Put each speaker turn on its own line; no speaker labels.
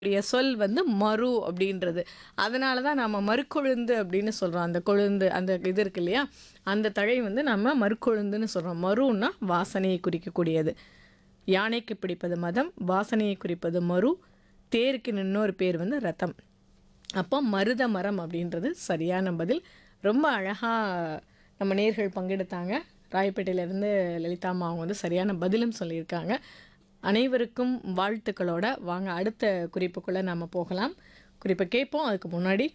உடைய சொல் வந்து மரு அப்படின்றது அதனால தான் நம்ம மறுக்கொழுந்து அப்படின்னு சொல்கிறோம் அந்த கொழுந்து அந்த இது இருக்கு இல்லையா அந்த தழை வந்து நம்ம மறுக்கொழுந்துன்னு சொல்கிறோம் மருன்னா வாசனையை குறிக்கக்கூடியது யானைக்கு பிடிப்பது மதம் வாசனையை குறிப்பது மரு தேருக்கு இன்னொரு பேர் வந்து ரதம் அப்போ மருத மரம் அப்படின்றது சரியான பதில் ரொம்ப அழகாக நம்ம நேர்கள் பங்கெடுத்தாங்க ராயப்பேட்டையிலேருந்து லலிதாம்மா அவங்க வந்து சரியான பதிலும் சொல்லியிருக்காங்க அனைவருக்கும் வாழ்த்துக்களோட வாங்க அடுத்த குறிப்புக்குள்ளே நம்ம போகலாம் குறிப்பை கேட்போம் அதுக்கு முன்னாடி